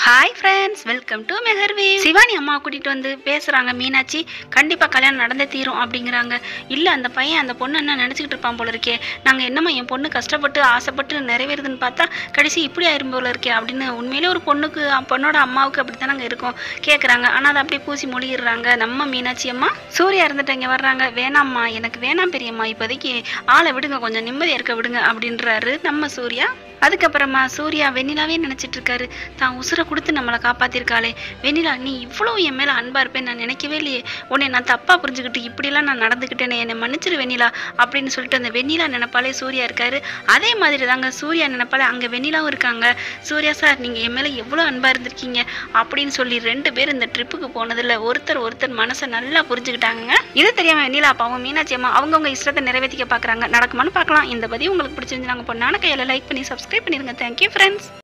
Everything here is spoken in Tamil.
ஹாய் ஃப்ரெண்ட்ஸ் வெல்கம் டு மெஹர்வே சிவானி அம்மா கூட்டிட்டு வந்து பேசுறாங்க மீனாட்சி கண்டிப்பா கல்யாணம் நடந்தே தீரும் அப்படிங்கிறாங்க இல்ல அந்த பையன் அந்த பொண்ணு என்ன நினைச்சுக்கிட்டு இருப்பான் போல இருக்கே நாங்க என்னம்மா என் பொண்ணு கஷ்டப்பட்டு ஆசைப்பட்டு நிறைவேறுதுன்னு பார்த்தா கடைசி இப்படி ஆயிரும் போல இருக்கே அப்படின்னு உண்மையிலே ஒரு பொண்ணுக்கு அ- பொண்ணோட அம்மாவுக்கு அப்படி நாங்க இருக்கோம் கேக்குறாங்க ஆனா அதை அப்படியே பூசி மொழியிடுறாங்க நம்ம மீனாட்சி அம்மா சூர்யா இருந்துட்டு இங்க வர்றாங்க வேணாம்மா எனக்கு வேணாம் பெரியம்மா இப்போதைக்கு ஆளை விடுங்க கொஞ்சம் நிம்மதியா இருக்க விடுங்க அப்படின்றாரு நம்ம சூர்யா அதுக்கப்புறமா சூர்யா வெண்ணிலாவே நினைச்சிட்டு இருக்காரு தான் உசுரை கொடுத்து நம்மளை காப்பாத்திருக்காளே வெண்ணிலா நீ இவ்வளோ என் மேல அன்பா இருப்பேன்னு நான் நினைக்கவே இல்லையே உன்னை நான் தப்பா புரிஞ்சுக்கிட்டு இப்படிலாம் நான் நடந்துக்கிட்டேனே என்னை மன்னிச்சிரு வெண்ணிலா அப்படின்னு சொல்லிட்டு அந்த வெண்ணிலா நினைப்பாலே சூர்யா இருக்காரு அதே மாதிரி தாங்க சூர்யா நினைப்பாலே அங்க வெண்ணிலாவும் இருக்காங்க சூர்யா சார் நீங்க என் மேல எவ்வளோ அன்பா இருந்திருக்கீங்க அப்படின்னு சொல்லி ரெண்டு பேர் இந்த ட்ரிப்புக்கு போனதுல ஒருத்தர் ஒருத்தர் மனசை நல்லா புரிஞ்சுக்கிட்டாங்க இது தெரியாம வெண்ணிலா அப்பாவும் மீனாட்சி அம்மா அவங்கவுங்க இஷ்டத்தை நிறைவேற்றிக்க பாக்குறாங்க நடக்குமான்னு பார்க்கலாம் இந்த பதிவு உங்களுக்கு பிடிச்சிருந்து நாங்கள் பொண்ணான கையில லைக் பண்ணி சப்ஸ்கிரைப் பண்ணிருங்க தேங்க்யூ ஃப்ரெண்ட்ஸ்